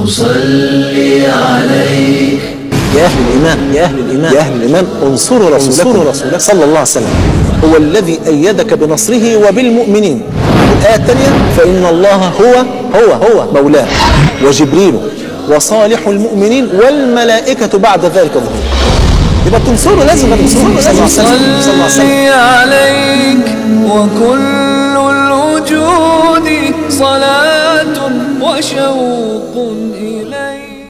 أصلي عليك يا أهل الإيمان يا أهل الإيمان يا أهل الإيمان انصروا رسولكم انصروا رسولك صلى الله عليه وسلم هو الذي أيدك بنصره وبالمؤمنين الآية الثانية فإن الله هو هو هو مولاه وجبريل وصالح المؤمنين والملائكة بعد ذلك ظهور يبقى تنصروا لازم تنصروا صلى الله عليه وسلم صلى الله عليه وسلم أصلي عليك وكل الوجود صلاة وشوق